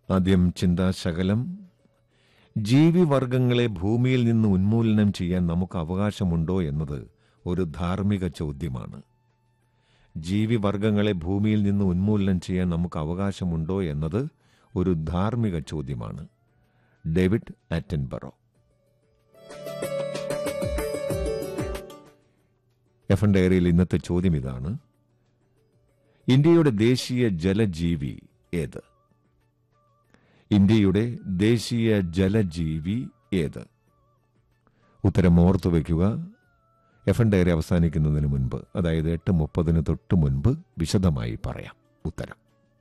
ആദ്യം ചിന്താശകലം ജീവിവർഗങ്ങളെ ഭൂമിയിൽ നിന്ന് ഉന്മൂലനം ചെയ്യാൻ നമുക്ക് അവകാശമുണ്ടോ എന്നത് ഒരു ധാർമ്മിക ചോദ്യമാണ് ജീവിവർഗങ്ങളെ ഭൂമിയിൽ നിന്ന് ഉന്മൂലനം ചെയ്യാൻ നമുക്ക് അവകാശമുണ്ടോ എന്നത് ഒരു ധാർമ്മിക ചോദ്യമാണ് ഡേവിഡ് ആറ്റൻബറോ എഫ് എൻ ഡയറിയിൽ ഇന്നത്തെ ചോദ്യം ഇതാണ് ഇന്ത്യയുടെ ദേശീയ ജലജീവി ഏത് ഇന്ത്യയുടെ ദേശീയ ജലജീവി ഏത് ഉത്തരം ഓർത്തു വയ്ക്കുക എഫ് എൻ ഡയറി അവസാനിക്കുന്നതിന് മുൻപ് അതായത് എട്ട് മുപ്പതിന് തൊട്ട് മുൻപ് വിശദമായി പറയാം ഉത്തരം